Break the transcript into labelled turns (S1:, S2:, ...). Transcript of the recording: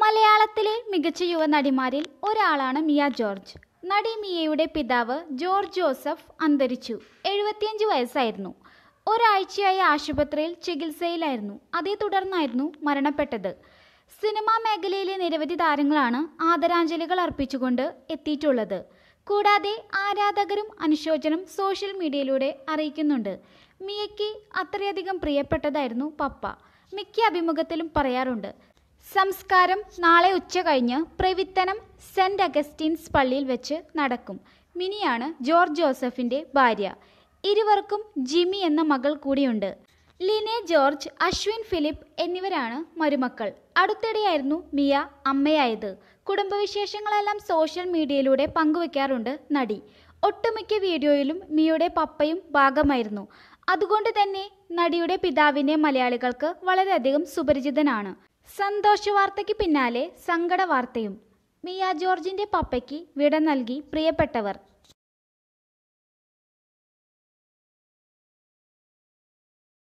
S1: മലയാളത്തിലെ മികച്ച യുവനടിമാരിൽ ഒരാളാണ് മിയ ജോർജ് നടി മിയയുടെ പിതാവ് ജോർജ് ജോസഫ് അന്തരിച്ചു എഴുപത്തിയഞ്ച് വയസ്സായിരുന്നു ഒരാഴ്ചയായി ആശുപത്രിയിൽ ചികിത്സയിലായിരുന്നു അതേ തുടർന്നായിരുന്നു മരണപ്പെട്ടത് സിനിമാ മേഖലയിലെ നിരവധി താരങ്ങളാണ് ആദരാഞ്ജലികൾ അർപ്പിച്ചുകൊണ്ട് എത്തിയിട്ടുള്ളത് കൂടാതെ ആരാധകരും അനുശോചനം സോഷ്യൽ മീഡിയയിലൂടെ അറിയിക്കുന്നുണ്ട് മിയയ്ക്ക് അത്രയധികം പ്രിയപ്പെട്ടതായിരുന്നു പപ്പ മിക്ക അഭിമുഖത്തിലും പറയാറുണ്ട് സംസ്കാരം നാളെ ഉച്ച കഴിഞ്ഞ് പ്രവിത്തനം സെന്റ് അഗസ്റ്റീൻസ് പള്ളിയിൽ വെച്ച് നടക്കും മിനിയാണ് ജോർജ് ജോസഫിന്റെ ഭാര്യ ഇരുവർക്കും ജിമി എന്ന മകൾ കൂടിയുണ്ട് ലിനെ ജോർജ് അശ്വിൻ ഫിലിപ്പ് എന്നിവരാണ് മരുമക്കൾ അടുത്തിടെയായിരുന്നു മിയ അമ്മയായത് കുടുംബവിശേഷങ്ങളെല്ലാം സോഷ്യൽ മീഡിയയിലൂടെ പങ്കുവെക്കാറുണ്ട് നടി ഒട്ടുമിക്ക വീഡിയോയിലും മിയയുടെ പപ്പയും ഭാഗമായിരുന്നു അതുകൊണ്ട് തന്നെ നടിയുടെ പിതാവിനെ മലയാളികൾക്ക് വളരെയധികം സുപരിചിതനാണ് സന്തോഷ വാർത്തയ്ക്ക് പിന്നാലെ സങ്കട വാർത്തയും മിയ ജോർജിന്റെ പപ്പയ്ക്ക് വിട നൽകി പ്രിയപ്പെട്ടവർ